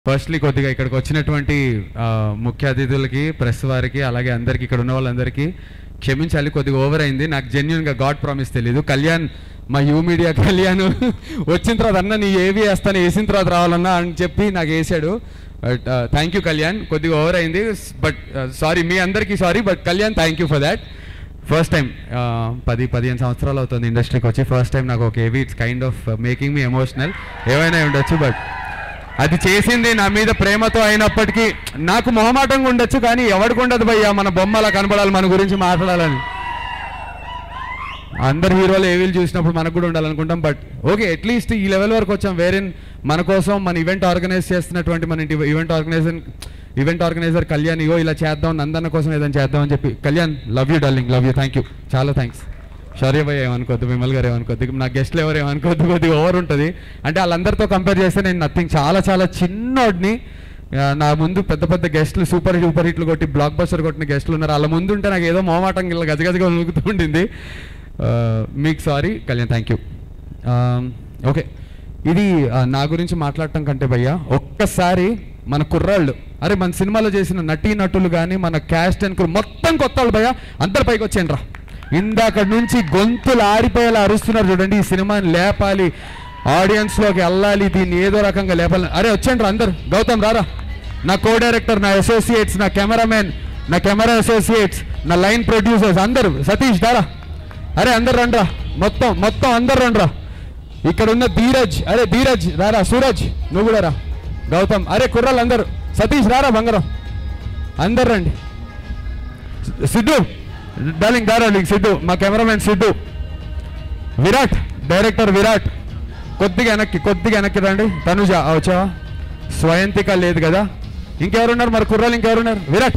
firstly కొద్దిగా ఇక్కడికి వచ్చినటువంటి ఆ, ముఖ్య అతిథులకి ప్రెస్ వారికి అలాగే అందరికి ఇక్కడ ఉన్న వాళ్ళందరికీ క్షమించాలి కొద్దిగా ఓవర్ అయింది నాకు జెన్యున్గా గాడ్ ప్రామిస్ తెలియదు కళ్యాణ్ మా యూ మీడియా కళ్యాణ్ వచ్చిన తర్వాత అన్న నీ ఏవి వేస్తాను వేసిన తర్వాత రావాలన్నా అని చెప్పి నాకు వేసాడు బట్ థ్యాంక్ యూ కళ్యాణ్ కొద్దిగా ఓవర్ అయింది బట్ సారీ మీ అందరికీ sorry but Kalyan thank you for that first time పది పదిహేను సంవత్సరాలు అవుతుంది ఇండస్ట్రీకి వచ్చి ఫస్ట్ టైం నాకు ఒక AV it's kind of making me emotional ఏమైనా ఉండొచ్చు బట్ అది చేసింది నా మీద ప్రేమతో అయినప్పటికీ నాకు మొహమాటంగా ఉండొచ్చు కానీ ఎవరికి ఉండదు భయ్యా మన బొమ్మలా కనపడాలి మన గురించి మాట్లాడాలని అందరు హీరోలు ఏవీలు చూసినప్పుడు మనకు కూడా ఉండాలనుకుంటాం బట్ ఓకే అట్లీస్ట్ ఈ లెవెల్ వరకు వచ్చాం వేరే మన కోసం మన ఈవెంట్ ఆర్గనైజ్ చేస్తున్నటువంటి మన event organiser event organiser Kalyan ego ఇలా చేద్దాం నందన్న కోసం ఏదైనా చేద్దాం అని చెప్పి Kalyan love you darling love you thank you చాలా థ్యాంక్స్ షౌర్య భయ్య ఏమనుకోద్దు విమల్ గారు ఏమనుకోద్దు నా గెస్ట్లు ఎవరు ఏమనుకోద్దు కొద్దిగా ఓవర్ ఉంటుంది అంటే వాళ్ళందరితో కంపేర్ చేస్తే నేను నథింగ్ చాలా చాలా చిన్నోడిని ఆ, నా ముందు పెద్ద పెద్ద గెస్ట్లు సూపర్ సూపర్ హిట్లు కొట్టి బ్లాక్ బస్టర్ కొట్టిన గెస్ట్లు ఉన్నారు వాళ్ళ ముందు ఉంటే నాకు ఏదో మోమాటం ఇలా గజగజగా ఉనుకుతూ ఉండింది ఆ, మీకు sorry Kalyan thank you okay ఇది ఆ, నా గురించి మాట్లాడటం కంటే భయ్యా ఒక్కసారి మన కుర్రాళ్ళు అరే మన సినిమాలో చేసిన నటీ నటులు కానీ మన క్యాస్ట్ అండ్ మొత్తం కొత్త వాళ్ళు భయ్యా అందరి పైకి వచ్చేయండి రా ఇందాక నుంచి గొంతులు ఆరిపోయేలా అరుస్తున్నారు చూడండి ఈ సినిమాని లేపాలి ఆడియన్స్ లోకి వెళ్ళాలి దీన్ని ఏదో రకంగా లేపాలి అరే వచ్చేయండి రా అందరు గౌతమ్ రారా నా కో డైరెక్టర్ నా అసోసియేట్స్ నా కెమెరామెన్ నా కెమెరా అసోసియేట్స్ నా లైన్ ప్రొడ్యూసర్స్ అందరు సతీష్ దారా అరే అందరు రండ్రా మొత్తం మొత్తం అందరు రండ్రా ఇక్కడ ఉన్న ధీరజ్ అరే ధీరజ్ రారా సూరజ్ నువ్వు కూడా రా గౌతమ్ అరే కుర్రాళ్ళు అందరు సతీష్ రారా బంగారం అందరు రండి సిద్ధు డార్లింగ్ దారాలింగ్ సిద్ధు మా కెమెరామెన్ సిద్ధు విరాట్ డైరెక్టర్ విరాట్ కొద్దిగా వెనక్కి కొద్దిగా వెనక్కి రండి తనుజ ఆ, వచ్చావా స్వయంతిక లేదు కదా ఇంకెవరున్నారు మరి కుర్రాలు ఇంకెవరున్నారు విరాట్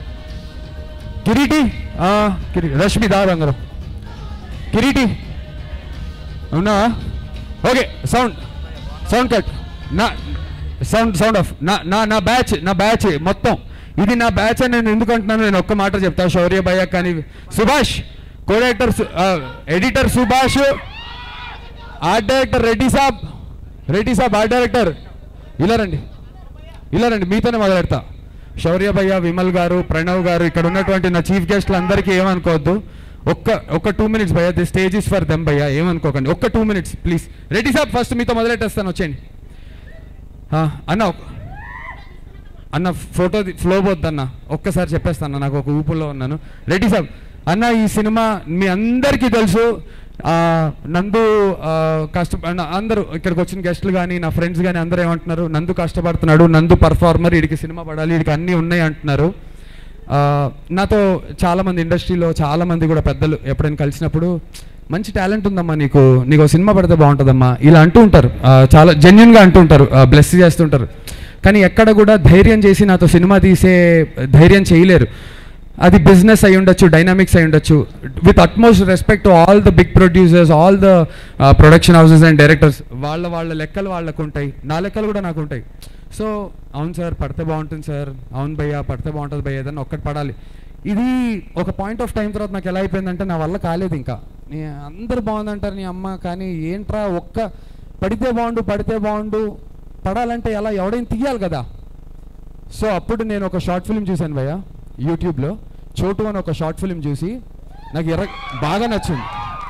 కిరీటి ఆ, కిరీ రష్మి దా బంగారం కిరీటి ఉన్నావా ఓకే సౌండ్ సౌండ్ కట్ నా సౌండ్ సౌండ్ ఆఫ్ నా నా నా బ్యాచ్ నా బ్యాచ్ మొత్తం ఇది నా బ్యాచ్ అని నేను ఎందుకు అంటున్నాను నేను ఒక్క మాట చెప్తా శౌర్య భయ్య కానీ Subhash co director editor Subhash art director Reddy సాబ్ రెడ్డి సాబ్ ఆర్ట్ డైరెక్టర్ ఇలా రండి ఇలా రండి మీతోనే మొదలెడతా శౌర్య భయ్య విమల్ గారు ప్రణవ్ గారు ఇక్కడ ఉన్నటువంటి నా చీఫ్ గెస్ట్లు అందరికీ ఏమనుకోవద్దు ఒక్క ఒక్క టూ మినిట్స్ భయ్య the stage is for them భయ్య ఏమనుకోకండి ఒక్క టూ మినిట్స్ ప్లీజ్ రెడ్డి సాబ్ ఫస్ట్ మీతో మొదలెట్టేస్తాను వచ్చేయండి ఆ, అన్న ఒక్- అన్న ఫోటో ఫ్లో పోద్దన్న ఒక్కసారి చెప్పేస్తాను నాకు ఒక ఊపుల్లో ఉన్నాను రెడ్డి సాబ్ అన్న ఈ సినిమా మీ అందరికీ తెలుసు ఆ, నందు ఆ, కష్ట అన్న- అందరూ ఇక్కడికి వచ్చిన గెస్ట్లు కానీ నా ఫ్రెండ్స్ కానీ అందరూ ఏమంటున్నారు నందు కష్టపడుతున్నాడు నందు పర్ఫార్మర్ వీడికి సినిమా పడాలి వీడికి అన్నీ ఉన్నాయి అంటున్నారు ఆ, నాతో చాలామంది ఇండస్ట్రీలో చాలామంది కూడా పెద్దలు ఎప్పుడైనా కలిసినప్పుడు మంచి టాలెంట్ ఉందమ్మా నీకు నీకు ఒక సినిమా పడితే బాగుంటుందమ్మా ఇలా అంటూ ఉంటారు ఆ, చాలా జెన్యున్గా అంటూ ఉంటారు బ్లెస్ చేస్తుంటారు కానీ ఎక్కడ కూడా ధైర్యం చేసి నాతో సినిమా తీసే ధైర్యం చేయలేరు అది బిజినెస్ అయి ఉండొచ్చు డైనామిక్స్ అయి ఉండొచ్చు with utmost respect all the big producers all the production houses and directors వాళ్ళ వాళ్ళ లెక్కలు వాళ్ళకు ఉంటాయి నా లెక్కలు కూడా నాకు ఉంటాయి సో అవును సార్ పడితే బాగుంటుంది సార్ అవును భయ్యా పడితే బాగుంటుంది భయ్య ఏదన్నా ఒక్కటి పడాలి ఇది ఒక పాయింట్ ఆఫ్ టైం తర్వాత నాకు ఎలా అయిపోయిందంటే నా వల్ల కాలేదు ఇంకా నీ అందరు బాగుందంటారు నీ అమ్మ కానీ ఏంట్రా ఒక్క పడితే బాగుండు పడితే బాగుండు పడాలంటే ఎలా ఎవడైనా తీయాలి కదా సో అప్పుడు నేను ఒక షార్ట్ ఫిల్మ్ చూశాను భయ్య యూట్యూబ్లో చోటు అని ఒక షార్ట్ ఫిల్మ్ చూసి నాకు ఎర్ర బాగా నచ్చింది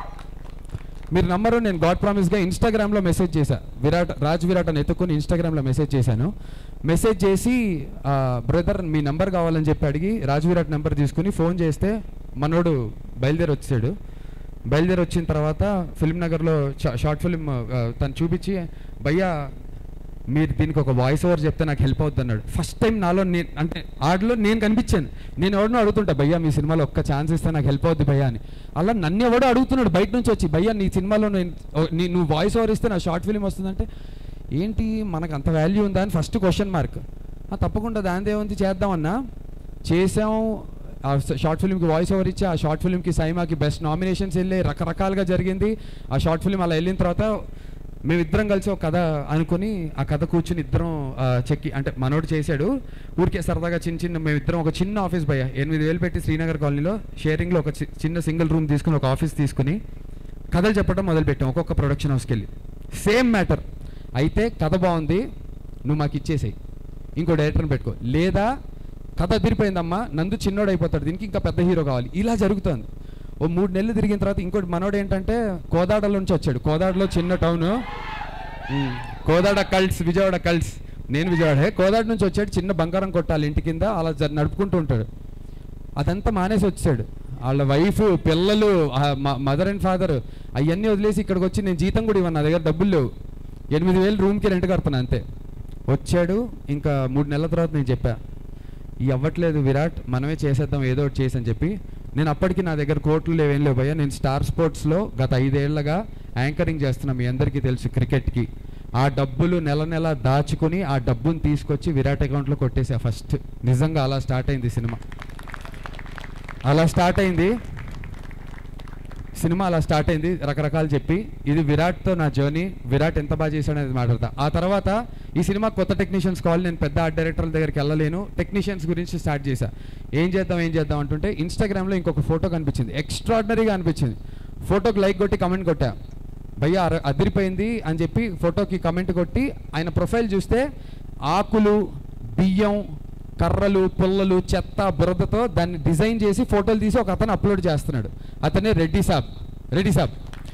మీరు నమ్మరు నేను గాడ్ ప్రామిస్గా ఇన్స్టాగ్రామ్లో మెసేజ్ చేశా విరాట్ రాజ్ విరాట్ అని ఎత్తుకుని ఇన్స్టాగ్రామ్లో మెసేజ్ చేశాను మెసేజ్ చేసి బ్రదర్ మీ నెంబర్ కావాలని చెప్పి అడిగి రాజ్ విరాట్ నెంబర్ తీసుకుని ఫోన్ చేస్తే మనోడు బయలుదేరి వచ్చాడు బయలుదేరి వచ్చిన తర్వాత ఫిల్మ్ నగర్లో షా- షార్ట్ ఫిల్మ్ ఆ, తను చూపించి భయ్యా మీరు దీనికి ఒక వాయిస్ ఓవర్ చెప్తే నాకు హెల్ప్ అవుతుంది అన్నాడు ఫస్ట్ టైం నాలో నేను అంటే ఆడలో నేను కనిపించాను నేను ఎవరినో అడుగుతుంటా భయ్యా మీ సినిమాలో ఒక్క ఛాన్స్ ఇస్తే నాకు హెల్ప్ అవుద్ది భయ్యా అని అలా నన్ను ఎవడో అడుగుతున్నాడు బయట నుంచి వచ్చి భయ్యా నీ సినిమాలో నేను ఓ- నీ నువ్వు వాయిస్ ఓవర్ ఇస్తే నా షార్ట్ ఫిల్మ్ వస్తుందంటే ఏంటి మనకు అంత వాల్యూ ఉందా అని ఫస్ట్ క్వశ్చన్ మార్క్ తప్పకుండా దాని ఏముంది చేద్దామన్నా చేసాం ఆ షార్ట్ ఫిల్మ్కి వాయిస్ ఓవర్ ఇచ్చి ఆ షార్ట్ ఫిల్మ్కి సైమాకి బెస్ట్ నామినేషన్స్ వెళ్ళి రకరకాలుగా జరిగింది ఆ షార్ట్ ఫిల్మ్ అలా వెళ్ళిన తర్వాత మేమిద్దరం కలిసి ఒక కథ అనుకుని ఆ కథ కూర్చుని ఇద్దరం ఆ, చెక్కి అంటే మనోడు చేశాడు ఊరికే సరదాగా చిన్న చిన్న మేమిద్దరం ఒక చిన్న ఆఫీస్ భయ ఎనిమిది వేలు పెట్టి శ్రీనగర్ కాలనీలో షేరింగ్లో ఒక చి- చిన్న సింగిల్ రూమ్ తీసుకుని ఒక ఆఫీస్ తీసుకుని కథలు చెప్పడం మొదలుపెట్టాం ఒక్కొక్క ప్రొడక్షన్ హౌస్కి వెళ్ళి సేమ్ మ్యాటర్ అయితే కథ బాగుంది నువ్వు మాకు ఇచ్చేసాయి ఇంకో డైరెక్టర్ని పెట్టుకో లేదా కథ అదిరిపోయిందమ్మా నందు చిన్నోడు అయిపోతాడు దీనికి ఇంకా పెద్ద హీరో కావాలి ఇలా జరుగుతుంది ఓ మూడు నెలలు తిరిగిన తర్వాత ఇంకోటి మనోడు ఏంటంటే కోదాడలో నుంచి వచ్చాడు కోదాడలో చిన్న town Kodad cults Vijayawada cults నేను విజయవాడే కోదాడ నుంచి వచ్చాడు చిన్న బంగారం కొట్టాలి ఇంటి కింద అలా జ- నడుపుకుంటూ ఉంటాడు అదంతా మానేసి వచ్చాడు వాళ్ళ వైఫ్ పిల్లలు మదర్ అండ్ ఫాదర్ అవన్నీ వదిలేసి ఇక్కడికి వచ్చి నేను జీతం కూడా ఇవ్వను నా దగ్గర డబ్బులు లేవు ఎనిమిది వేలు రూమ్కి రెంట్ కడుతున్నా అంతే వచ్చాడు ఇంకా మూడు నెలల తర్వాత నేను చెప్పా ఈ అవ్వట్లేదు విరాట్ మనమే చేసేద్దాం ఏదో ఒకటి చేసి అని చెప్పి నేను అప్పటికి నా దగ్గర కోట్లు లేవేం లేవు భయ్యా నేను స్టార్ స్పోర్ట్స్లో గత ఐదేళ్లగా యాంకరింగ్ చేస్తున్నా మీ అందరికీ తెలుసు క్రికెట్కి ఆ డబ్బులు నెల నెల దాచుకుని ఆ డబ్బుని తీసుకొచ్చి విరాట్ అకౌంట్లో కొట్టేసా ఫస్ట్ నిజంగా అలా స్టార్ట్ అయింది సినిమా అలా స్టార్ట్ అయింది సినిమా అలా స్టార్ట్ అయింది రకరకాలు చెప్పి ఇది విరాట్తో నా జర్నీ విరాట్ ఎంత బాగా చేశాడు అనేది మాట్లాడతా ఆ తర్వాత ఈ సినిమా కొత్త టెక్నీషియన్స్ కావాలి నేను పెద్ద ఆర్ట్ డైరెక్టర్ల దగ్గరికి వెళ్ళలేను టెక్నీషియన్స్ గురించి స్టార్ట్ చేశా ఏం చేద్దాం ఏం చేద్దాం అంటుంటే ఇన్స్టాగ్రామ్లో ఇంకొక ఫోటో కనిపించింది ఎక్స్ట్రాడినరీగా అనిపించింది ఫోటోకి లైక్ కొట్టి కమెంట్ కొట్టా భయ్య అర- అదిరిపోయింది అని చెప్పి ఫోటోకి కమెంట్ కొట్టి ఆయన ప్రొఫైల్ చూస్తే ఆకులు బియ్యం కర్రలు పుల్లలు చెత్త బురదతో దాన్ని డిజైన్ చేసి ఫోటోలు తీసి ఒక అతను అప్లోడ్ చేస్తున్నాడు అతనే రెడ్డి సాబ్ రెడ్డి సాబ్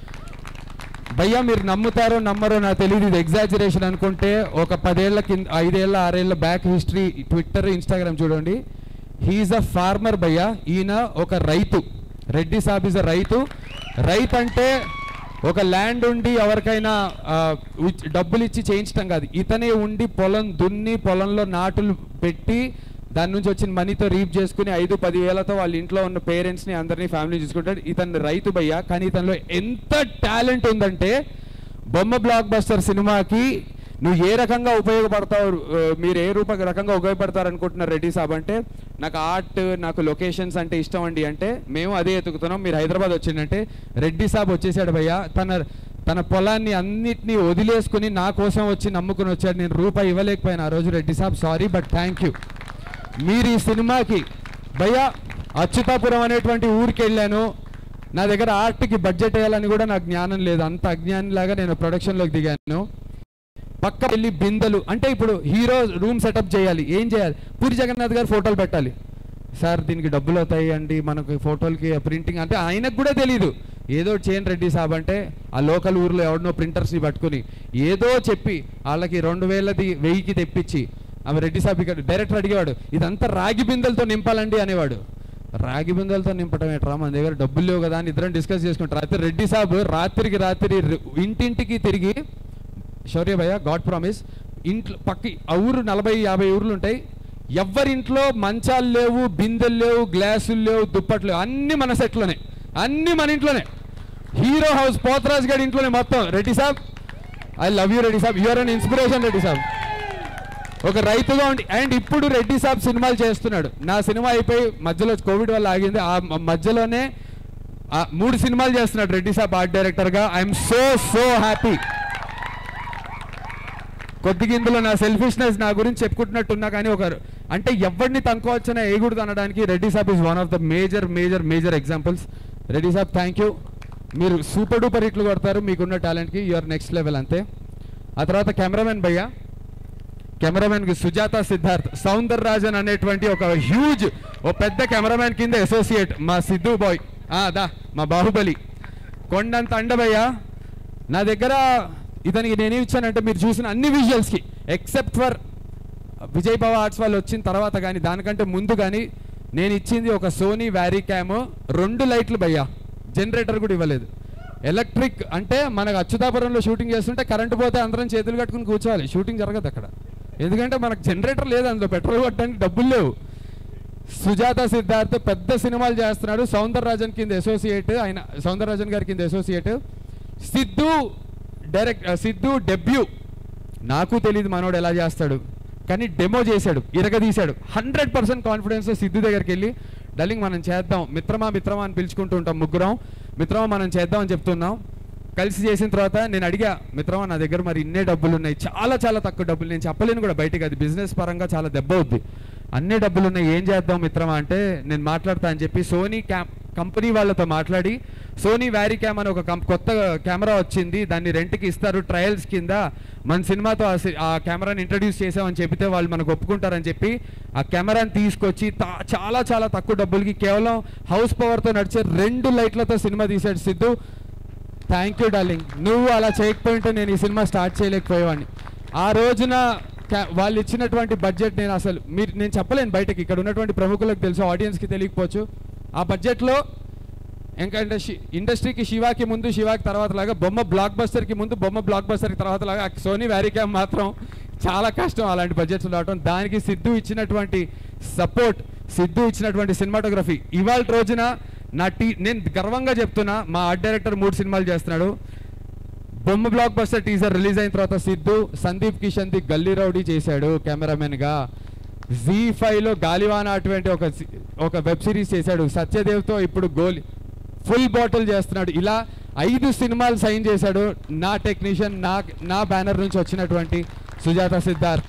భయ్యా మీరు నమ్ముతారో నమ్మరో నాకు తెలియదు ఇది ఎగ్జాజరేషన్ అనుకుంటే ఒక పదేళ్ల కింద ఐదేళ్ల ఆరేళ్ల బ్యాక్ హిస్టరీ ట్విట్టర్ ఇన్స్టాగ్రామ్ చూడండి హీఈస్ అ ఫార్మర్ భయ్యా ఈయన ఒక రైతు రెడ్డి సాబ్ ఇస్ అ రైతు రైతు అంటే ఒక ల్యాండ్ ఉండి ఎవరికైనా ఆ, ఉచ్- డబ్బులు ఇచ్చి చేయించడం కాదు ఇతనే ఉండి పొలం దున్ని పొలంలో నాటులు పెట్టి దాని నుంచి వచ్చిన మనీతో రీప్ చేసుకుని ఐదు పది వేలతో వాళ్ళ ఇంట్లో ఉన్న పేరెంట్స్ని అందరినీ ఫ్యామిలీ చూసుకుంటాడు ఇతను రైతు భయ్య కానీ ఇతనిలో ఎంత టాలెంట్ ఉందంటే బొమ్మ బ్లాక్ బస్టర్ సినిమాకి నువ్వు ఏ రకంగా ఉపయోగపడతావు ఆ, మీరు ఏ రూప రకంగా ఉపయోగపడతారు అనుకుంటున్నారు రెడ్డి సాబ్ అంటే నాకు ఆర్ట్ నాకు లొకేషన్స్ అంటే ఇష్టం అండి అంటే మేము అదే ఎతుకుతున్నాం మీరు హైదరాబాద్ వచ్చిందంటే రెడ్డి సాబ్ వచ్చేసాడు భయ్య తన తన పొలాన్ని అన్నిటినీ వదిలేసుకుని నా కోసం వచ్చి నమ్ముకుని వచ్చాడు నేను రూపాయి ఇవ్వలేకపోయాను ఆ రోజు రెడ్డి సాబ్ సారీ బట్ థ్యాంక్ యూ మీరు ఈ సినిమాకి భయ్యా అచ్యుతాపురం అనేటువంటి ఊరికి వెళ్ళాను నా దగ్గర ఆర్ట్కి బడ్జెట్ వేయాలని కూడా నాకు జ్ఞానం లేదు అంత అజ్ఞానిలాగా నేను ప్రొడక్షన్లోకి దిగాను పక్క వెళ్ళి బిందెలు అంటే ఇప్పుడు హీరో రూమ్ సెటప్ చేయాలి ఏం చేయాలి పూరి జగన్నాథ్ గారు ఫోటోలు పెట్టాలి సార్ దీనికి డబ్బులు అవుతాయి అండి మనకు ఫోటోలకి ప్రింటింగ్ అంటే ఆయనకు కూడా తెలియదు ఏదో ఒకటి చేయండి రెడ్డి సాబ్ అంటే ఆ లోకల్ ఊర్లో ఎవరినో ప్రింటర్స్ని పట్టుకుని ఏదో చెప్పి వాళ్ళకి రెండు వేలది వెయ్యికి తెప్పించి ఆమె రెడ్డి సాబ్ ఇక్కడ డైరెక్టర్ అడిగేవాడు ఇదంతా రాగి బిందెలతో నింపాలండి అనేవాడు రాగి బిందెలతో నింపడం ఏంట్రా మన దగ్గర డబ్బులు లేవు కదా అని ఇద్దరం డిస్కస్ చేసుకుంటారు అయితే రెడ్డి సాబ్ రాత్రికి రాత్రి రి- ఇంటింటికి తిరిగి శౌర్య భయ్య గాడ్ ప్రామిస్ ఇంట్లో పక్క ఆ ఊరు నలభై యాభై ఊర్లు ఉంటాయి ఎవరింట్లో మంచాలు లేవు బిందెలు లేవు గ్లాసులు లేవు దుప్పట్లు లేవు అన్ని మన సెట్లోనే అన్ని మన ఇంట్లోనే హీరో హౌస్ పోతరాజ్ గడి ఇంట్లోనే మొత్తం రెడ్డి సాబ్ ఐ లవ్ యూ రెడ్డి సాబ్ యువర్ అన్ ఇన్స్పిరేషన్ రెడ్డి సాబ్ ఒక రైతుగా ఉండి అండ్ ఇప్పుడు రెడ్డి సాబ్ సినిమాలు చేస్తున్నాడు నా సినిమా అయిపోయి మధ్యలో కోవిడ్ వల్ల ఆగింది ఆ మ- మధ్యలోనే ఆ మూడు సినిమాలు చేస్తున్నాడు రెడ్డి సాబ్ ఆర్ట్ డైరెక్టర్గా ఐఎమ్ సో సో హ్యాపీ కొద్దిగా ఇందులో నా సెల్ఫిష్నెస్ నా గురించి చెప్పుకుంటున్నట్టున్నా కానీ ఒక అంటే ఎవరిని తనుకోవచ్చనే ఏగుడుదు అనడానికి రెడ్డి సాబ్ is one of the major major major examples Reddy సాబ్ థ్యాంక్ యూ మీరు సూపర్ డూపర్ హిట్లు కొడతారు మీకున్న టాలెంట్కి యువర్ నెక్స్ట్ లెవెల్ అంతే ఆ తర్వాత కెమెరామెన్ భయ్యా కెమెరామెన్ కి సుజాత సిద్ధార్థ్ సౌందర్ రాజన్ అనేటువంటి ఒక హ్యూజ్ ఓ పెద్ద కెమెరామెన్ కింద అసోసియేట్ మా సిద్ధు బాయ్ ఆ, దా మా బాహుబలి కొండంత అండబయ్య నా దగ్గర ఇతనికి నేనేమి ఇచ్చానంటే మీరు చూసిన అన్ని విజువల్స్కి ఎక్సెప్ట్ ఫర్ విజయ్ భవ ఆర్ట్స్ వాళ్ళు వచ్చిన తర్వాత కానీ దానికంటే ముందు కానీ నేను ఇచ్చింది ఒక సోనీ వ్యారీ క్యామ్ రెండు లైట్లు భయ్యా జనరేటర్ కూడా ఇవ్వలేదు ఎలక్ట్రిక్ అంటే మనకు అచ్యుతాపురంలో షూటింగ్ చేస్తుంటే కరెంటు పోతే అందరం చేతులు కట్టుకుని కూర్చోవాలి షూటింగ్ జరగదు అక్కడ ఎందుకంటే మనకు జనరేటర్ లేదు అందులో పెట్రోల్ కొట్టడానికి డబ్బులు లేవు సుజాత సిద్ధార్థ్ పెద్ద సినిమాలు చేస్తున్నాడు సౌందర్ రాజన్ కింద అసోసియేట్ ఆయన సౌందర్ రాజన్ గారి కింద associate Siddhu direct Siddhu debut నాకు తెలియదు మనోడు ఎలా చేస్తాడు కానీ డెమో చేశాడు ఇరగదీశాడు హండ్రెడ్ పర్సెంట్ కాన్ఫిడెన్స్ సిద్ధు దగ్గరికి వెళ్ళి డల్లింగ్ మనం చేద్దాం మిత్రమా మిత్రమా అని పిలుచుకుంటూ ఉంటాం ముగ్గురం మిత్రమా మనం చేద్దాం అని చెప్తున్నాం కలిసి చేసిన తర్వాత నేను అడిగా మిత్రమా నా దగ్గర మరి ఇన్నే డబ్బులు ఉన్నాయి చాలా చాలా తక్కువ డబ్బులు నేను చెప్పలేను కూడా బయటికి అది బిజినెస్ పరంగా చాలా దెబ్బ అవుద్ది అన్ని డబ్బులు ఉన్నాయి ఏం చేద్దాం మిత్రమా అంటే నేను మాట్లాడతా అని చెప్పి సోనీ క్యాప్ కంపెనీ వాళ్ళతో మాట్లాడి సోనీ వ్యారీ క్యామ్ అని ఒక కం- కొత్త కెమెరా వచ్చింది దాన్ని రెంట్కి ఇస్తారు ట్రయల్స్ కింద మన సినిమాతో ఆ సి- ఆ కెమెరాని ఇంట్రడ్యూస్ చేసామని చెప్తే వాళ్ళు మనకు ఒప్పుకుంటారని చెప్పి ఆ కెమెరాని తీసుకొచ్చి తా- చాలా చాలా తక్కువ డబ్బులకి కేవలం హౌస్ పవర్తో నడిచే రెండు లైట్లతో సినిమా తీసాడు సిద్ధు థ్యాంక్ యూ డార్లింగ్ నువ్వు అలా చేయకపోయింటే నేను ఈ సినిమా స్టార్ట్ చేయలేకపోయేవాడిని ఆ రోజున క్యా- వాళ్ళు ఇచ్చినటువంటి బడ్జెట్ నేను అసలు మీరు నేను చెప్పలేను బయటకి ఇక్కడ ఉన్నటువంటి ప్రముఖులకు తెలుసు ఆడియన్స్కి తెలియకపోవచ్చు ఆ బడ్జెట్లో ఎందుకంటే షి- ఇండస్ట్రీకి శివాకి ముందు శివాకి తర్వాత లాగా బొమ్మ బ్లాక్ బస్టర్కి ముందు బొమ్మ బ్లాక్ బస్టర్కి తర్వాత లాగా ఆ సోనీ వ్యారీక్యామ్ మాత్రం చాలా కష్టం అలాంటి బడ్జెట్స్ రావడం దానికి సిద్ధు ఇచ్చినటువంటి సపోర్ట్ సిద్ధు ఇచ్చినటువంటి సినిమాటోగ్రఫీ ఇవాళ రోజున నా టీ నేను గర్వంగా చెప్తున్నా మా ఆర్ట్ డైరెక్టర్ మూడు సినిమాలు చేస్తున్నాడు బొమ్మ బ్లాక్ బస్టర్ టీజర్ రిలీజ్ అయిన తర్వాత Siddhu Sundeep Kishan the gully rowdy చేశాడు కెమెరామెన్ గా జీ లో గాలివాన అటువంటి ఒక సి- ఒక వెబ్ సిరీస్ చేశాడు సత్యదేవ్తో ఇప్పుడు గోలి ఫుల్ బాటిల్ చేస్తున్నాడు ఇలా ఐదు సినిమాలు సైన్ చేశాడు నా టెక్నీషియన్ నా నా బ్యానర్ నుంచి వచ్చినటువంటి సుజాత సిద్ధార్థ్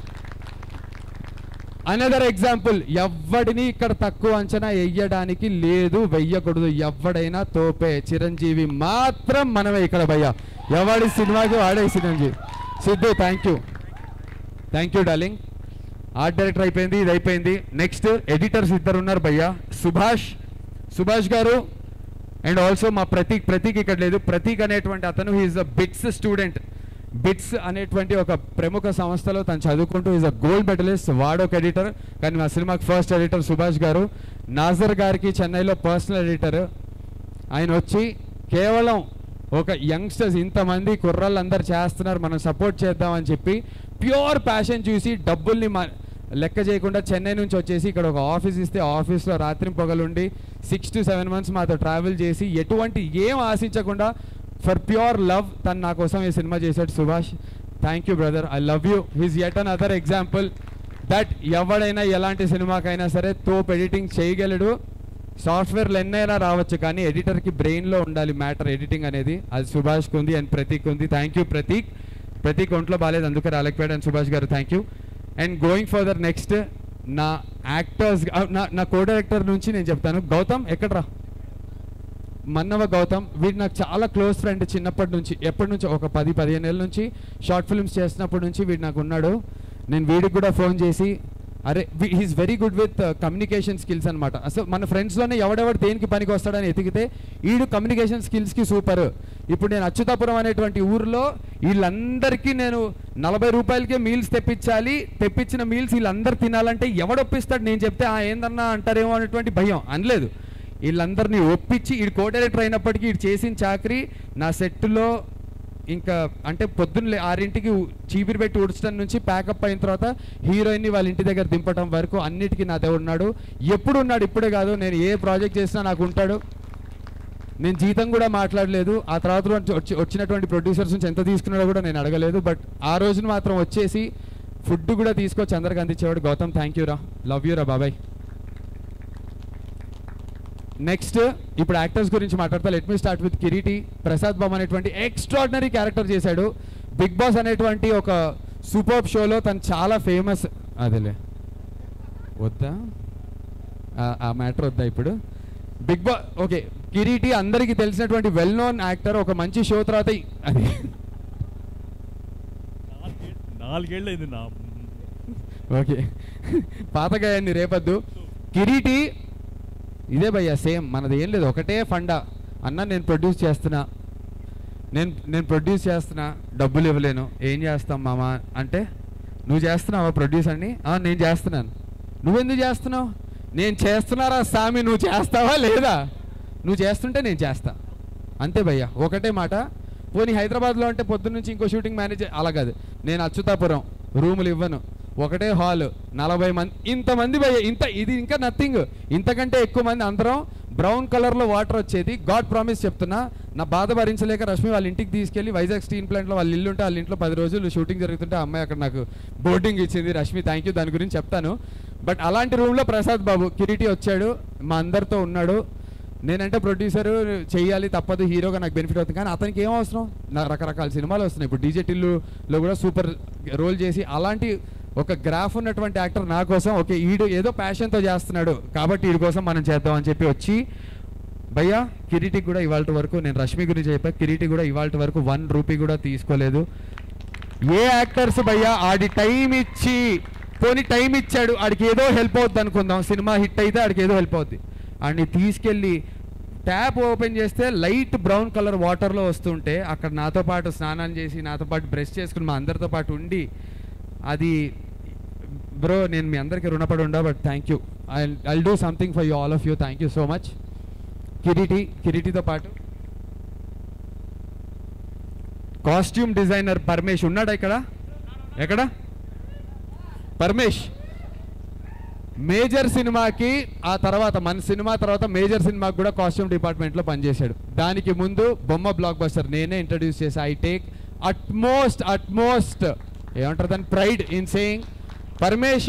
అనదర్ ఎగ్జాంపుల్ ఎవ్వడిని ఇక్కడ తక్కువ అంచనా వెయ్యడానికి లేదు వెయ్యకూడదు ఎవడైనా తోపే చిరంజీవి మాత్రం మనమే ఇక్కడ భయ్య ఎవడి సినిమాకి వాడే Chiranjeevi Siddhu thank you thank you darling art director అయిపోయింది ఇది అయిపోయింది నెక్స్ట్ ఎడిటర్స్ ఇద్దరు ఉన్నారు భయ్య సుభాష్ సుభాష్ గారు అండ్ ఆల్సో మా ప్రతీక్ ప్రతీక్ ఇక్కడ లేదు ప్రతీక్ అనేటువంటి అతను he's a BITS student BITS అనేటువంటి ఒక ప్రముఖ సంస్థలో తను చదువుకుంటూ ఈజ్ అ గోల్డ్ మెడలిస్ట్ వాడొక ఎడిటర్ కానీ మా సినిమాకి ఫస్ట్ ఎడిటర్ సుభాష్ గారు నాజర్ గారికి చెన్నైలో పర్సనల్ ఎడిటర్ ఆయన వచ్చి కేవలం ఒక యంగ్స్టర్స్ ఇంతమంది కుర్రాళ్ళు అందరు చేస్తున్నారు మనం సపోర్ట్ చేద్దామని చెప్పి ప్యూర్ ప్యాషన్ చూసి డబ్బుల్ని మ- లెక్క చేయకుండా చెన్నై నుంచి వచ్చేసి ఇక్కడ ఒక ఆఫీస్ ఇస్తే ఆఫీస్లో రాత్రి పగలుండి సిక్స్ టు సెవెన్ మంత్స్ మాతో ట్రావెల్ చేసి ఎటువంటి ఏం ఆశించకుండా ఫర్ ప్యూర్ లవ్ తను నా కోసం ఈ సినిమా చేశాడు Subhash thank you brother I love you he's at another example that ఎవడైనా ఎలాంటి సినిమాకైనా సరే తోపు ఎడిటింగ్ చేయగలడు సాఫ్ట్వేర్లు ఎన్నైనా రావచ్చు కానీ ఎడిటర్కి బ్రెయిన్లో ఉండాలి మ్యాటర్ ఎడిటింగ్ అనేది అది సుభాష్కి ఉంది అండ్ ప్రతీక్ ఉంది థ్యాంక్ యూ ప్రతీక్ ప్రతీక్ ఒంట్లో బాగాలేదు అందుకే రాలేకపోయాడు అండ్ సుభాష్ గారు thank you and going further next నా యాక్టర్స్ నా నా కో డైరెక్టర్ నుంచి నేను చెప్తాను గౌతమ్ ఎక్కడ్రా మన్నవ గౌతమ్ వీడు నాకు చాలా క్లోజ్ ఫ్రెండ్ చిన్నప్పటి నుంచి ఎప్పటి నుంచి ఒక పది పదిహేను ఏళ్ళ నుంచి షార్ట్ ఫిల్మ్స్ చేసినప్పటి నుంచి వీడు నాకు ఉన్నాడు నేను వీడికి కూడా ఫోన్ చేసి అరే he's very good with communication skills అనమాట అసలు మన ఫ్రెండ్స్లోనే ఎవడెవడు దేనికి పనికి వస్తాడని ఎతికితే వీడు కమ్యూనికేషన్ స్కిల్స్కి సూపర్ ఇప్పుడు నేను అచ్యుతాపురం అనేటువంటి ఊరిలో వీళ్ళందరికీ నేను నలభై రూపాయలకే మీల్స్ తెప్పించాలి తెప్పించిన మీల్స్ వీళ్ళందరూ తినాలంటే ఎవడొప్పిస్తాడు నేను చెప్తే ఆ ఏందన్నా అంటారేమో అనేటువంటి భయం అనలేదు వీళ్ళందరినీ ఒప్పించి ఈ కో డైరెక్టర్ అయినప్పటికీ ఇటు చేసిన చాకరీ నా సెట్లో ఇంకా అంటే పొద్దున్న లే- ఆరింటికి ఉ- చీపిరి పెట్టి ఉడచడం నుంచి ప్యాకప్ అయిన తర్వాత హీరోయిన్ని వాళ్ళ ఇంటి దగ్గర దింపడం వరకు అన్నిటికీ నాతో ఉన్నాడు ఎప్పుడు ఉన్నాడు ఇప్పుడే కాదు నేను ఏ ప్రాజెక్ట్ చేసినా నాకు ఉంటాడు నేను జీతం కూడా మాట్లాడలేదు ఆ తర్వాత నుంచి వచ్చి వచ్చినటువంటి ప్రొడ్యూసర్స్ నుంచి ఎంత తీసుకున్నాడో కూడా నేను అడగలేదు బట్ ఆ రోజున మాత్రం వచ్చేసి ఫుడ్ కూడా తీసుకొచ్చి అందరికి అందించేవాడు గౌతమ్ థ్యాంక్ యూ రా లవ్ యూ రా బాబాయ్ నెక్స్ట్ ఇప్పుడు యాక్టర్స్ గురించి మాట్లాడతా let me start with Kireeti Prasad Babu అనేటువంటి ఎక్స్ట్రాడినరీ క్యారెక్టర్ చేశాడు బిగ్ బాస్ అనేటువంటి ఒక సూపర్ షోలో తను చాలా ఫేమస్ అదేలే వద్దా ఆ- ఆ మ్యాటర్ వద్దా ఇప్పుడు బిగ్ బాస్ ఓకే కిరీటి అందరికీ తెలిసినటువంటి వెల్ నోన్ యాక్టర్ ఒక మంచి షో తర్వాత ఈ- అది నాలుగే- నాలుగేళ్ళు అయింది నా ఓకే పాతగాయండి రేపద్దు కిరీటి ఇదే భయ్యా సేమ్ మనది ఏం లేదు ఒకటే ఫండా అన్న నేను ప్రొడ్యూస్ చేస్తున్నా నేను నేను ప్రొడ్యూస్ చేస్తున్నా డబ్బులు ఇవ్వలేను ఏం చేస్తాం మామ అంటే నువ్వు చేస్తున్నావా ప్రొడ్యూస్ అని "ఆ, నేను చేస్తున్నాను నువ్వెందుకు చేస్తున్నావు నేను చేస్తున్నారా సామి నువ్వు చేస్తావా లేదా నువ్వు చేస్తుంటే నేను చేస్తా అంతే భయ్యా ఒకటే మాట పోనీ హైదరాబాద్లో అంటే పొద్దున్న నుంచి ఇంకో షూటింగ్ మేనేజ్ అలా కాదు నేను అచ్యుతాపురం రూములు ఇవ్వను ఒకటే హాల్ నలభై మంది ఇంతమంది భయ్య ఇంత ఇది ఇంకా నథింగ్ ఇంతకంటే ఎక్కువ మంది అందరం బ్రౌన్ కలర్లో వాటర్ వచ్చేది గాడ్ ప్రామిస్ చెప్తున్నా నా బాధ భరించలేక రష్మి వాళ్ళ ఇంటికి తీసుకెళ్ళి వైజాగ్ స్టీల్ ప్లాంట్లో వాళ్ళ ఇల్లు ఉంటే వాళ్ళ ఇంట్లో పది రోజులు షూటింగ్ జరుగుతుంటే ఆ అమ్మాయి అక్కడ నాకు బోర్డింగ్ ఇచ్చింది రష్మి థ్యాంక్ యూ దాని గురించి చెప్తాను బట్ అలాంటి రూమ్లో ప్రసాద్ బాబు కిరీటి వచ్చాడు మా అందరితో ఉన్నాడు నేనంటే ప్రొడ్యూసర్ చేయాలి తప్పదు హీరోగా నాకు బెనిఫిట్ అవుతుంది కానీ అతనికి ఏం అవసరం నా రకరకాల సినిమాలు వస్తున్నాయి ఇప్పుడు డీజే టిల్లులో కూడా సూపర్ రోల్ చేసి అలాంటి ఒక గ్రాఫ్ ఉన్నటువంటి యాక్టర్ నా కోసం ఓకే ఈడు ఏదో ప్యాషన్తో చేస్తున్నాడు కాబట్టి వీడి కోసం మనం చేద్దాం అని చెప్పి వచ్చి భయ్యా కిరీటి కూడా ఇవాళ వరకు నేను రష్మి గురించి చెప్పా కిరీటి కూడా ఇవాళ వరకు వన్ రూపీ కూడా తీసుకోలేదు ఏ యాక్టర్స్ భయ్యా ఆడి టైం ఇచ్చి పోనీ టైం ఇచ్చాడు ఆడికి ఏదో హెల్ప్ అవుద్ది అనుకుందాం సినిమా హిట్ అయితే ఆడికి ఏదో హెల్ప్ అవుద్ది ఆడిని తీసుకెళ్ళి ట్యాప్ ఓపెన్ చేస్తే లైట్ బ్రౌన్ కలర్ వాటర్లో వస్తుంటే అక్కడ నాతో పాటు స్నానం చేసి నాతో పాటు బ్రష్ చేసుకుని మా అందరితో పాటు ఉండి అది బ్రో నేను మీ అందరికీ రుణపడి ఉండా but thank you I I do something for you all of you thank you so much Kireeti కిరీటితో పాటు కాస్ట్యూమ్ డిజైనర్ పరమేష్ ఉన్నాడా ఇక్కడ ఎక్కడ పరమేష్ మేజర్ సినిమాకి ఆ తర్వాత మన సినిమా తర్వాత మేజర్ సినిమాకి కూడా కాస్ట్యూమ్ డిపార్ట్మెంట్లో పనిచేశాడు దానికి ముందు బొమ్మ బ్లాక్ బస్టర్ నేనే ఇంట్రడ్యూస్ చేసి ఐ టేక్ అట్మోస్ట్ అట్మోస్ట్ ఏమంటారు దాని ప్రైడ్ ఇన్ సేయింగ్ పరమేష్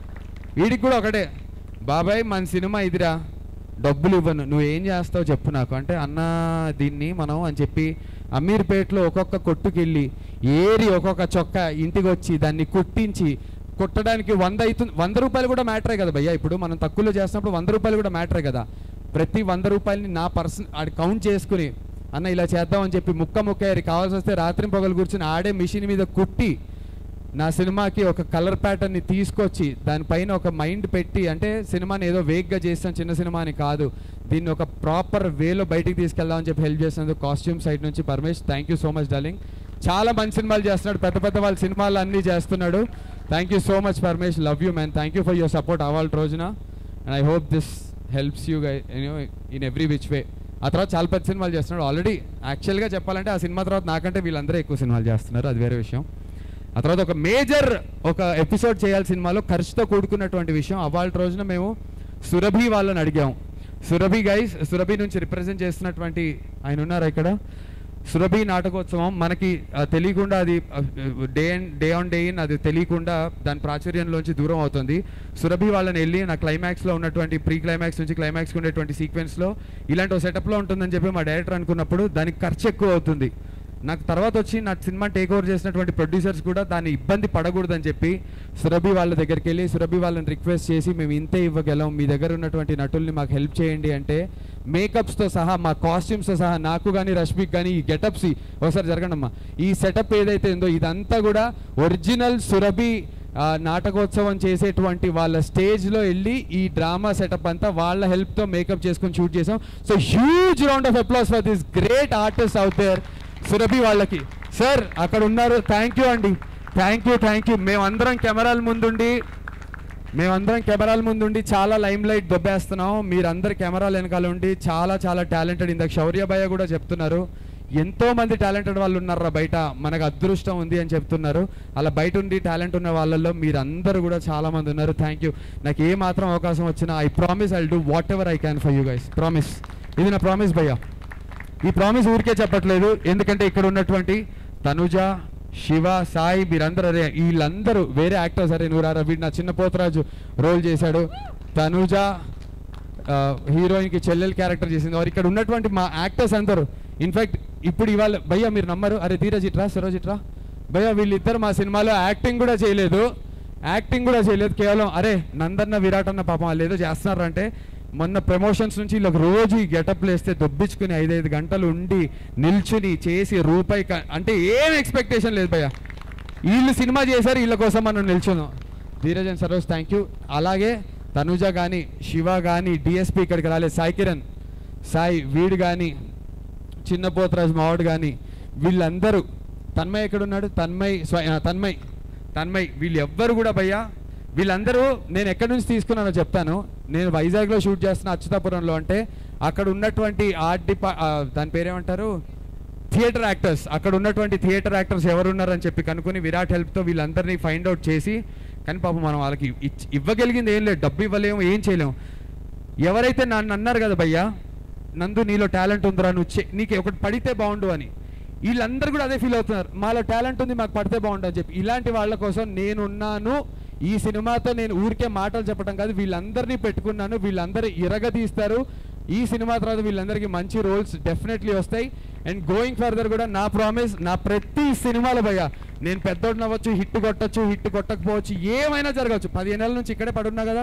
వీడికి కూడా ఒకటే బాబాయ్ మన సినిమా ఇదిరా డబ్బులు ఇవ్వను నువ్వు ఏం చేస్తావు చెప్పు నాకు అంటే అన్న దీన్ని మనం అని చెప్పి అమీర్పేటలో ఒక్కొక్క కొట్టుకెళ్ళి ఏరి ఒక్కొక్క చొక్క ఇంటికి వచ్చి దాన్ని కుట్టించి కుట్టడానికి వంద అవుతుంది వంద రూపాయలు కూడా మ్యాటరే కదా భయ్యా ఇప్పుడు మనం తక్కువలో చేస్తున్నప్పుడు వంద రూపాయలు కూడా మ్యాటరే కదా ప్రతి వంద రూపాయలని నా పర్సన్ ఆడి కౌంట్ చేసుకుని అన్న ఇలా చేద్దామని చెప్పి ముక్క ముక్క ఏరి కావాల్సి వస్తే రాత్రి పొగలు కూర్చుని ఆడే మిషన్ మీద కుట్టి నా సినిమాకి ఒక కలర్ ప్యాటర్న్ని తీసుకొచ్చి దానిపైన ఒక మైండ్ పెట్టి అంటే సినిమాని ఏదో వేగ్గా చేస్తాం చిన్న సినిమా అని కాదు దీన్ని ఒక ప్రాపర్ వేలో బయటికి తీసుకెళ్దామని చెప్పి హెల్ప్ చేసినందుకు కాస్ట్యూమ్ సైడ్ నుంచి Paramesh thank you so much darling చాలా మంచి సినిమాలు చేస్తున్నాడు పెద్ద పెద్ద వాళ్ళ సినిమాలు అన్నీ చేస్తున్నాడు thank you so much Paramesh love you man thank you for your support అవాళ రోజున and I hope this helps you guy in every which way ఆ తర్వాత చాలా పెద్ద సినిమాలు చేస్తున్నాడు ఆల్రెడీ యాక్చువల్గా చెప్పాలంటే ఆ సినిమా తర్వాత నాకంటే వీళ్ళందరూ ఎక్కువ సినిమాలు చేస్తున్నారు అది వేరే విషయం ఆ తర్వాత ఒక మేజర్ ఒక ఎపిసోడ్ చేయాలి సినిమాలో ఖర్చుతో కూడుకున్నటువంటి విషయం అవాళ రోజున మేము సురభి వాళ్ళని అడిగాం సురభి గైస్ సురభి నుంచి రిప్రజెంట్ చేస్తున్నటువంటి ఆయన ఉన్నారా ఇక్కడ సురభి నాటకోత్సవం మనకి ఆ, తెలియకుండా అది day and day on day in అది తెలియకుండా దాని ప్రాచుర్యంలోంచి దూరం అవుతుంది సురభి వాళ్ళని వెళ్ళి నా క్లైమాక్స్లో ఉన్నటువంటి ప్రీ క్లైమాక్స్ నుంచి క్లైమాక్స్కి ఉండేటువంటి సీక్వెన్స్లో ఇలాంటి ఒక సెటప్లో ఉంటుందని చెప్పి మా డైరెక్టర్ అనుకున్నప్పుడు దానికి ఖర్చు ఎక్కువ అవుతుంది నాకు తర్వాత వచ్చి నా సినిమా టేక్ ఓవర్ చేసినటువంటి ప్రొడ్యూసర్స్ కూడా దాన్ని ఇబ్బంది పడకూడదని చెప్పి సురభి వాళ్ళ దగ్గరికి వెళ్ళి సురభి వాళ్ళని రిక్వెస్ట్ చేసి మేము ఇంతే ఇవ్వగలం మీ దగ్గర ఉన్నటువంటి నటుల్ని మాకు హెల్ప్ చేయండి అంటే మేకప్స్తో సహా మా కాస్ట్యూమ్స్తో సహా నాకు కానీ రష్మిక్ కానీ ఈ గెటప్స్ ఒకసారి జరగండి అమ్మా ఈ సెటప్ ఏదైతే ఉందో ఇదంతా కూడా ఒరిజినల్ సురభి ఆ, నాటకోత్సవం చేసేటువంటి వాళ్ళ స్టేజ్లో వెళ్ళి ఈ డ్రామా సెటప్ అంతా వాళ్ళ హెల్ప్తో మేకప్ చేసుకొని షూట్ చేసాం so huge round of applause for this great artist out there Surabhi వాళ్ళకి సార్ అక్కడ ఉన్నారు థ్యాంక్ యూ అండి థ్యాంక్ యూ థ్యాంక్ యూ మేమందరం కెమెరాల ముందుండి మేమందరం కెమెరాల ముందుండి చాలా లైమ్ లైట్ దొబ్బేస్తున్నాం మీరందరు కెమెరాల వెనకాల ఉండి చాలా చాలా టాలెంటెడ్ ఇందాక శౌర్య భయ్య కూడా చెప్తున్నారు ఎంతో మంది టాలెంటెడ్ వాళ్ళు ఉన్నారా బయట మనకు అదృష్టం ఉంది అని చెప్తున్నారు అలా బయట ఉండి టాలెంట్ ఉన్న వాళ్ళల్లో మీరందరూ కూడా చాలా మంది ఉన్నారు థ్యాంక్ యూ నాకు ఏ మాత్రం అవకాశం వచ్చినా I promise I do whatever I can for you guys promise ఇది నా ప్రామిస్ భయ్యా ఈ ప్రామిస్ ఊరికే చెప్పట్లేదు ఎందుకంటే ఇక్కడ ఉన్నటువంటి తనుజ శివ సాయి మీరందరూ అరే వీళ్ళందరూ వేరే యాక్టర్స్ అరే నువ్వు రారా వీడు నా చిన్న పోతరాజు రోల్ చేశాడు తనుజ ఆ, హీరోయిన్కి చెల్లెలు క్యారెక్టర్ చేసింది వారు ఇక్కడ ఉన్నటువంటి మా యాక్టర్స్ అందరూ ఇన్ఫాక్ట్ ఇప్పుడు ఇవాళ భయ్యా మీరు నమ్మరు అరే ధీరజ్ ఇట్రా సరోజ్ ఇట్రా భయ్యా వీళ్ళిద్దరు మా సినిమాలో యాక్టింగ్ కూడా చేయలేదు యాక్టింగ్ కూడా చేయలేదు కేవలం అరే నందన్న విరాట్ అన్న పాపం వాళ్ళు ఏదో చేస్తున్నారు అంటే మొన్న ప్రమోషన్స్ నుంచి వీళ్ళకి రోజు ఈ గెటప్లు వేస్తే దొబ్బించుకుని ఐదైదు గంటలు ఉండి నిల్చుని చేసి రూపాయి క- అంటే ఏం ఎక్స్పెక్టేషన్ లేదు భయ్యా వీళ్ళు సినిమా చేశారు వీళ్ళ కోసం మనం నిల్చున్నాం Dheeraj and Saroj thank you అలాగే తనుజ కానీ శివ కానీ డిఎస్పి ఇక్కడికి రాలేదు సాయి కిరణ్ సాయి వీడు కానీ చిన్న పోతరాజు మావాడు కానీ వీళ్ళందరూ తన్మయ్ ఎక్కడున్నాడు తన్మయ్ స్వ- ఆ, తన్మయ్ తన్మయ్ వీళ్ళు ఎవ్వరు కూడా భయ్యా వీళ్ళందరూ నేను ఎక్కడి నుంచి తీసుకున్నానో చెప్తాను నేను వైజాగ్లో షూట్ చేస్తున్న అచ్యుతాపురంలో అంటే అక్కడ ఉన్నటువంటి ఆర్ట్ డిపా ఆ, దాని పేరేమంటారు థియేటర్ యాక్టర్స్ అక్కడ ఉన్నటువంటి థియేటర్ యాక్టర్స్ ఎవరున్నారని చెప్పి కనుక్కొని విరాట్ హెల్ప్తో వీళ్ళందరినీ ఫైండ్ అవుట్ చేసి కానీ పాపం మనం వాళ్ళకి ఇచ్- ఇవ్వగలిగింది ఏం లేదు డబ్బు ఇవ్వలేము ఏం చేయలేము ఎవరైతే నన్ను అన్నారు కదా భయ్యా నందు నీలో టాలెంట్ ఉందిరా నువ్వు చే- నీకు ఒకటి పడితే బాగుండు అని వీళ్ళందరూ కూడా అదే ఫీల్ అవుతున్నారు మాలో టాలెంట్ ఉంది మాకు పడితే బాగుండు అని చెప్పి ఇలాంటి వాళ్ళ కోసం నేనున్నాను ఈ సినిమాతో నేను ఊరికే మాటలు చెప్పడం కాదు వీళ్ళందరినీ పెట్టుకున్నాను వీళ్ళందరూ ఇరగదీస్తారు ఈ సినిమా తర్వాత వీళ్ళందరికీ మంచి రోల్స్ డెఫినెట్లీ వస్తాయి అండ్ గోయింగ్ ఫర్దర్ కూడా నా ప్రామిస్ నా ప్రతి సినిమాలో భయ్యా నేను పెద్దోడిని అవ్వచ్చు హిట్ కొట్టచ్చు హిట్ కొట్టకపోవచ్చు ఏమైనా జరగవచ్చు పదిహేను నెలల నుంచి ఇక్కడే పడున్నా కదా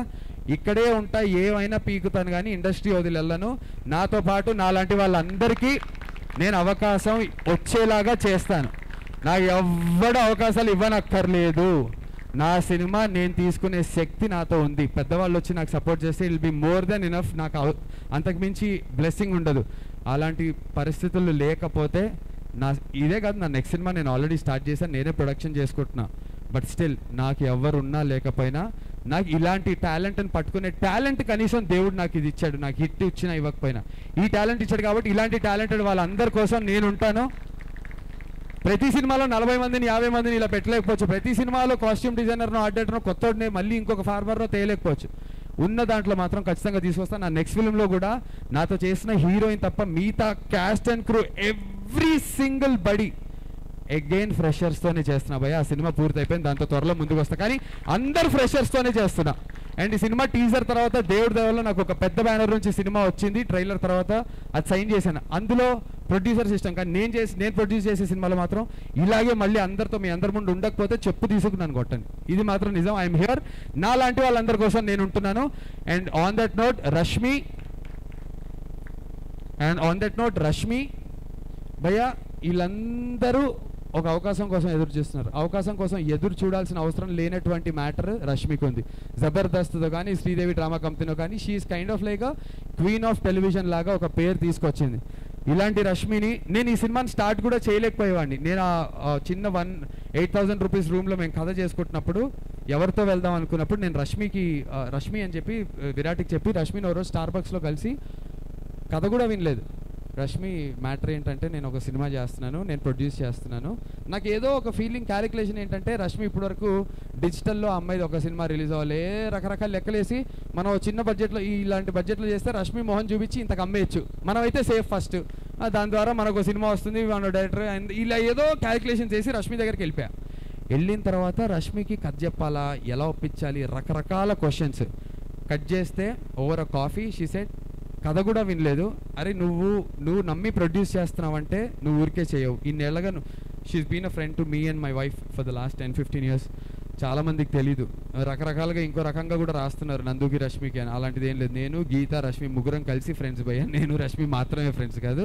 ఇక్కడే ఉంటా ఏమైనా పీకుతాను కానీ ఇండస్ట్రీ వదిలి వెళ్ళను నాతో పాటు నాలాంటి వాళ్ళందరికీ నేను అవకాశం వచ్చేలాగా చేస్తాను నాకు ఎవ్వడు అవకాశాలు ఇవ్వనక్కర్లేదు నా సినిమా నేను తీసుకునే శక్తి నాతో ఉంది పెద్దవాళ్ళు వచ్చి నాకు సపోర్ట్ చేస్తే I'll be more than enough నాకు అవ- అంతకుమించి బ్లెస్సింగ్ ఉండదు అలాంటి పరిస్థితులు లేకపోతే నా ఇదే కాదు నా నెక్స్ట్ సినిమా నేను ఆల్రెడీ స్టార్ట్ చేశాను నేనే ప్రొడక్షన్ చేసుకుంటున్నా బట్ స్టిల్ నాకు ఎవరున్నా లేకపోయినా నాకు ఇలాంటి టాలెంట్ని పట్టుకునే టాలెంట్ కనీసం దేవుడు నాకు ఇది ఇచ్చాడు నాకు హిట్ ఇచ్చినా ఇవ్వకపోయినా ఈ టాలెంట్ ఇచ్చాడు కాబట్టి ఇలాంటి టాలెంటెడ్ వాళ్ళందరి కోసం నేను ఉంటాను ప్రతి సినిమాలో నలభై మందిని యాభై మందిని ఇలా పెట్టలేకపోవచ్చు ప్రతి సినిమాలో కాస్ట్యూమ్ డిజైనర్నో ఆర్ట్ డైరెక్టర్నో కొత్తోడినే మళ్ళీ ఇంకొక ఫార్మర్నో తేయలేకపోవచ్చు ఉన్న దాంట్లో మాత్రం ఖచ్చితంగా తీసుకొస్తాను నా నెక్స్ట్ ఫిల్మ్లో కూడా నాతో చేసిన హీరోయిన్ తప్ప మిగతా cast and crew every single body again ఫ్రెషర్స్తోనే చేస్తున్నా భయ ఆ సినిమా పూర్తి అయిపోయింది దాంతో త్వరలో ముందుకు వస్తా కానీ అందరు ఫ్రెషర్స్తోనే చేస్తున్నా అండ్ ఈ సినిమా టీజర్ తర్వాత దేవుడి దయవల్ల నాకు ఒక పెద్ద బ్యానర్ నుంచి సినిమా వచ్చింది ట్రైలర్ తర్వాత అది సైన్ చేశాను అందులో ప్రొడ్యూసర్ సిస్టమ్ కానీ నేను చేసి నేను ప్రొడ్యూస్ చేసే సినిమాలో మాత్రం ఇలాగే మళ్ళీ అందరితో మీ అందరి ముందు ఉండకపోతే చెప్పు తీసుకున్నాను కొట్టండి ఇది మాత్రం నిజం ఐఎమ్ హియర్ నా లాంటి వాళ్ళందరి కోసం నేను ఉంటున్నాను and on that note Rashmi and on that note Rashmi భయ్య వీళ్ళందరూ ఒక అవకాశం కోసం ఎదురు చూస్తున్నారు అవకాశం కోసం ఎదురు చూడాల్సిన అవసరం లేనటువంటి మ్యాటర్ రష్మికి ఉంది జబర్దస్త్తో కానీ శ్రీదేవి డ్రామా కంపెనీలో కానీ she's kind of like queen of television లాగా ఒక పేరు తీసుకొచ్చింది ఇలాంటి రష్మిని నేను ఈ సినిమాని స్టార్ట్ కూడా చేయలేకపోయేవాడిని నేను ఆ ఆ చిన్న వన్ ఎయిట్ థౌసండ్ రూపీస్ రూమ్లో మేము కథ చేసుకుంటున్నప్పుడు ఎవరితో వెళ్దాం అనుకున్నప్పుడు నేను రష్మికి ఆ, రష్మి అని చెప్పి ఆ, విరాట్కి చెప్పి రష్మిని ఎవరో స్టార్ బక్స్లో కలిసి కథ కూడా వినలేదు రష్మి మ్యాటర్ ఏంటంటే నేను ఒక సినిమా చేస్తున్నాను నేను ప్రొడ్యూస్ చేస్తున్నాను నాకు ఏదో ఒక ఫీలింగ్ క్యాలిక్యులేషన్ ఏంటంటే రష్మి ఇప్పటివరకు డిజిటల్లో అమ్మాయిది ఒక సినిమా రిలీజ్ అవ్వాలి ఏ రకరకాల లెక్కలేసి మనం ఓ చిన్న బడ్జెట్లో ఇలాంటి బడ్జెట్లో చేస్తే రష్మి మోహన్ చూపించి ఇంతకు అమ్మేయచ్చు మనం అయితే సేఫ్ ఫస్ట్ దాని ద్వారా మనకు సినిమా వస్తుంది మన డైరెక్టర్ అండ్ ఇలా ఏదో క్యాలిక్యులేషన్ చేసి రష్మి దగ్గరికి వెళ్ళిపోయా వెళ్ళిన తర్వాత రష్మికి కథ చెప్పాలా ఎలా ఒప్పించాలి రకరకాల క్వశ్చన్స్ కట్ చేస్తే over a coffee she set కథ కూడా వినలేదు అరే నువ్వు నువ్వు నమ్మి ప్రొడ్యూస్ చేస్తున్నావంటే నువ్వు ఊరికే చేయవు ఇన్నేళ్ళగా she's been a friend to me and my wife for the last ten fifteen years చాలా మందికి తెలీదు రకరకాలుగా ఇంకో రకంగా కూడా రాస్తున్నారు నందుకి రష్మికి అని అలాంటిది ఏం లేదు నేను గీత రష్మి ముగ్గురం కలిసి ఫ్రెండ్స్ భయ్యా నేను రష్మి మాత్రమే ఫ్రెండ్స్ కాదు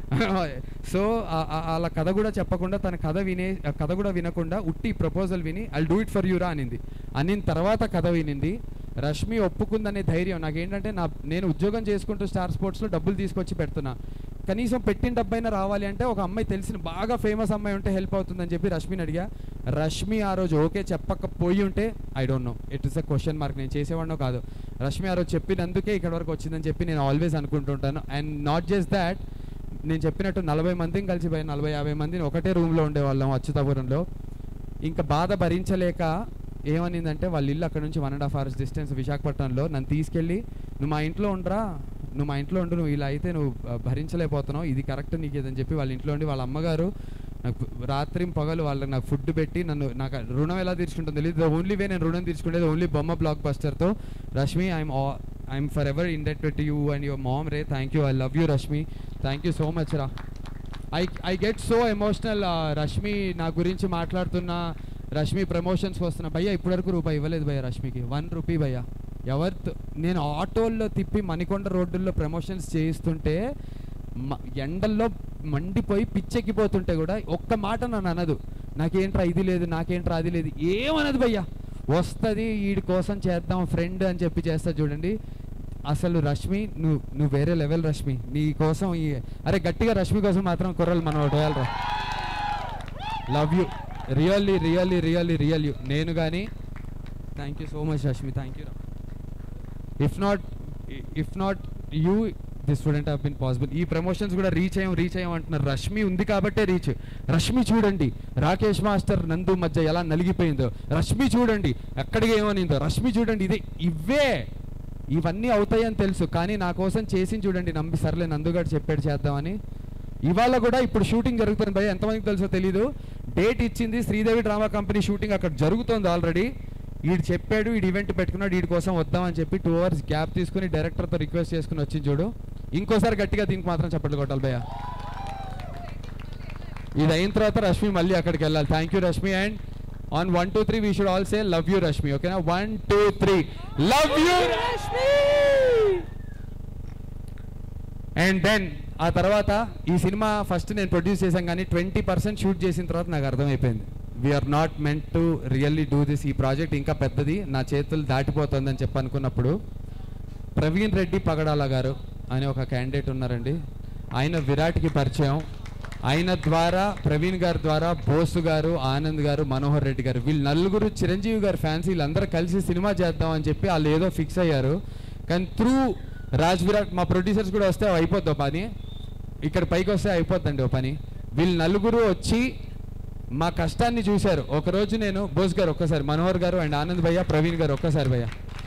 సో అలా కథ కూడా చెప్పకుండా తన కథ వినే ఆ కథ కూడా వినకుండా ఉట్టి ప్రపోజల్ విని ఐ డూ ఇట్ ఫర్ యూరా అనింది అనిన తర్వాత కథ వినింది రష్మి ఒప్పుకుందనే ధైర్యం నాకేంటంటే నా నేను ఉద్యోగం చేసుకుంటూ స్టార్ స్పోర్ట్స్లో డబ్బులు తీసుకొచ్చి పెడుతున్నా కనీసం పెట్టిన డబ్బైనా రావాలి అంటే ఒక అమ్మాయి తెలిసిన బాగా ఫేమస్ అమ్మాయి ఉంటే హెల్ప్ అవుతుందని చెప్పి రష్మిని అడిగా రష్మి ఆ రోజు ఓకే చెప్పకపోయి ఉంటే I don't know it is a question mark నేను చేసేవాడినో కాదు రష్మి ఆ రోజు చెప్పినందుకే ఇక్కడ వరకు వచ్చిందని చెప్పి నేను ఆల్వేస్ అనుకుంటుంటాను అండ్ నాట్ జస్ట్ దాట్ నేను చెప్పినట్టు నలభై మందిని కలిసి పోయి నలభై యాభై మందిని ఒకటే రూమ్లో ఉండేవాళ్ళం అచ్యుతాపురంలో ఇంకా బాధ భరించలేక ఏమనిందంటే వాళ్ళ ఇల్లు అక్కడ నుంచి one and half hours distance విశాఖపట్నంలో నన్ను తీసుకెళ్ళి నువ్వు మా ఇంట్లో ఉండరా నువ్వు మా ఇంట్లో ఉండు నువ్వు ఇలా అయితే నువ్వు ఆ, భరించలేకపోతున్నావు ఇది కరెక్ట్ నీకు ఇదని చెప్పి వాళ్ళ ఇంట్లో ఉండి వాళ్ళ అమ్మగారు నాకు రాత్రి పగలు వాళ్ళకి నాకు ఫుడ్ పెట్టి నన్ను నాకు ఆ రుణం ఎలా తీర్చుకుంటుందో తెలియదు ఓన్లీ వే నేను రుణం తీర్చుకునేది ఓన్లీ బొమ్మ బ్లాక్ బస్టర్తో Rashmi I'm I'm forever indebted to you and your mom రే thank you I love you Rashmi thank you so much రా I I get so emotional Rashmi నా గురించి మాట్లాడుతున్న రష్మి ప్రమోషన్స్కి వస్తున్న భయ్య ఇప్పటివరకు రూపాయి ఇవ్వలేదు భయ్య రష్మికి వన్ రూపీ భయ్య ఎవరితో నేను ఆటోల్లో తిప్పి మణికొండ రోడ్డుల్లో ప్రమోషన్స్ చేయిస్తుంటే మ- ఎండల్లో మండిపోయి పిచ్చెక్కిపోతుంటే కూడా ఒక్క మాట నన్ను అనదు నాకేంట్రా ఇది లేదు నాకేంట్రా అది లేదు ఏమనదు భయ్య వస్తుంది వీడి కోసం చేద్దాం ఫ్రెండ్ అని చెప్పి చేస్తా చూడండి అసలు రష్మి నువ్వు నువ్వు వేరే లెవెల్ రష్మి నీ కోసం ఈ అరే గట్టిగా రష్మి కోసం మాత్రం కుర్రలు మనం ఒకటి వేయాలరా love you really really really real you నేను కానీ thank you so much Rashmi thank you if not if not you this wouldn't have been possible ఈ ప్రమోషన్స్ కూడా రీచ్ అయ్యాం రీచ్ అయ్యాం అంటున్నారు రష్మి ఉంది కాబట్టే రీచ్ రష్మి చూడండి రాకేష్ మాస్టర్ నందు మధ్య ఎలా నలిగిపోయిందో రష్మి చూడండి ఎక్కడికి ఏమనిందో రష్మి చూడండి ఇదే ఇవే ఇవన్నీ అవుతాయని తెలుసు కానీ నా కోసం చేసి చూడండి నమ్మి సర్లే నందుగాడు చెప్పాడు చేద్దామని ఇవాళ కూడా ఇప్పుడు షూటింగ్ జరుగుతుంది భయ ఎంతమందికి తెలుసో తెలీదు డేట్ ఇచ్చింది శ్రీదేవి డ్రామా కంపెనీ షూటింగ్ అక్కడ జరుగుతోంది ఆల్రెడీ వీడు చెప్పాడు వీడు ఈవెంట్ పెట్టుకున్నాడు వీడి కోసం వద్దామని చెప్పి టూ అవర్స్ గ్యాప్ తీసుకుని డైరెక్టర్తో రిక్వెస్ట్ చేసుకుని వచ్చింది చూడు ఇంకోసారి గట్టిగా దీనికి మాత్రం చప్పట్లు కొట్టాలి భయ్య ఇది అయిన తర్వాత రష్మి మళ్ళీ అక్కడికి వెళ్ళాలి thank you Rashmi and on one two three we should all say love you Rashmi ఓకేనా one two three love you Rashmi and then ఆ తర్వాత ఈ సినిమా ఫస్ట్ నేను ప్రొడ్యూస్ చేశాను కానీ ట్వంటీ పర్సెంట్ షూట్ చేసిన తర్వాత నాకు అర్థమైపోయింది we're not meant to really do this ఈ ప్రాజెక్ట్ ఇంకా పెద్దది నా చేతులు దాటిపోతుందని చెప్పి అనుకున్నప్పుడు ప్రవీణ్ రెడ్డి పగడాల గారు అనే ఒక క్యాండిడేట్ ఉన్నారండి ఆయన విరాట్కి పరిచయం ఆయన ద్వారా ప్రవీణ్ గారి ద్వారా బోసు గారు ఆనంద్ గారు మనోహర్ రెడ్డి గారు వీళ్ళు నలుగురు చిరంజీవి గారి ఫ్యాన్స్ వీళ్ళందరూ కలిసి సినిమా చేద్దాం అని చెప్పి వాళ్ళు ఏదో ఫిక్స్ అయ్యారు కానీ త్రూ రాజ్ విరాట్ మా ప్రొడ్యూసర్స్ కూడా వస్తే అయిపోద్ది ఓ పని ఇక్కడ పైకి వస్తే అయిపోద్దండి ఓ పని వీళ్ళు నలుగురు వచ్చి మా కష్టాన్ని చూశారు ఒకరోజు నేను బోస్ గారు ఒక్కసారి మనోహర్ గారు అండ్ ఆనంద్ భయ్య ప్రవీణ్ గారు ఒక్కసారి భయ్య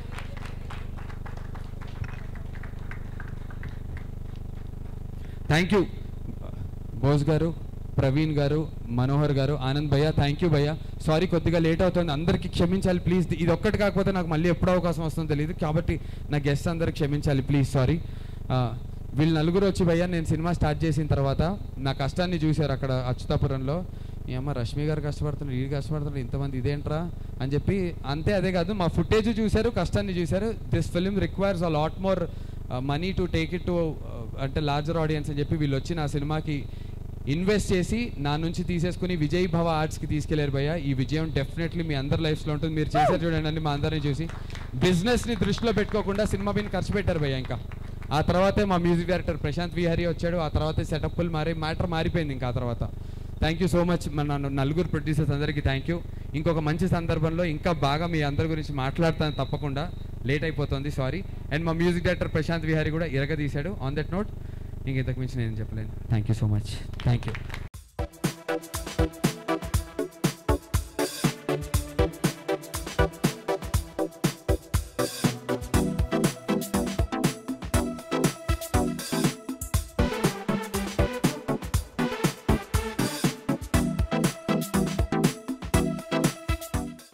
థ్యాంక్ యూ బోస్ గారు ప్రవీణ్ గారు మనోహర్ గారు ఆనంద్ భయ్య థ్యాంక్ యూ భయ్య సారీ కొద్దిగా లేట్ అవుతుంది అందరికీ క్షమించాలి ప్లీజ్ ఇది ఒక్కటి కాకపోతే నాకు మళ్ళీ ఎప్పుడు అవకాశం వస్తుందో తెలియదు కాబట్టి నా గెస్ట్ అందరికి క్షమించాలి ప్లీజ్ సారీ వీళ్ళు నలుగురు వచ్చి భయ్య నేను సినిమా స్టార్ట్ చేసిన తర్వాత నా కష్టాన్ని చూశారు అక్కడ అచ్యుతాపురంలో ఏమో రష్మి గారు కష్టపడుతున్నారు వీడు కష్టపడుతున్నారు ఇంతమంది ఇదేంట్రా అని చెప్పి అంతే అదే కాదు మా ఫుటేజ్ చూశారు కష్టాన్ని చూశారు this film requires a lot more money to take it to అంటే లార్జర్ ఆడియన్స్ అని చెప్పి వీళ్ళు వచ్చి నా సినిమాకి ఇన్వెస్ట్ చేసి నా నుంచి తీసేసుకుని విజయ్ భవ ఆర్ట్స్కి తీసుకెళ్లారు భయ్య ఈ విజయం డెఫినెట్లీ మీ అందరి లైఫ్స్లో ఉంటుంది మీరు చేశారు చూడండి అండి మా అందరిని చూసి బిజినెస్ని దృష్టిలో పెట్టుకోకుండా సినిమా మీద ఖర్చు పెట్టారు భయ్య ఇంకా ఆ తర్వాతే మా మ్యూజిక్ డైరెక్టర్ ప్రశాంత్ విహారీ వచ్చాడు ఆ తర్వాతే సెటప్లు మారి మ్యాటర్ మారిపోయింది ఇంకా ఆ తర్వాత థ్యాంక్ యూ సో మచ్ మన నలుగురు ప్రొడ్యూసర్స్ అందరికీ థ్యాంక్ యూ ఇంకొక మంచి సందర్భంలో ఇంకా బాగా మీ అందరి గురించి మాట్లాడతాను తప్పకుండా లేట్ అయిపోతుంది సారీ అండ్ మా మ్యూజిక్ డైరెక్టర్ ప్రశాంత్ విహారీ కూడా ఇరగదీశాడు ఆన్ దట్ నోట్ ఇంక ఇంతకు మించి నేను చెప్పలేను thank you so much thank you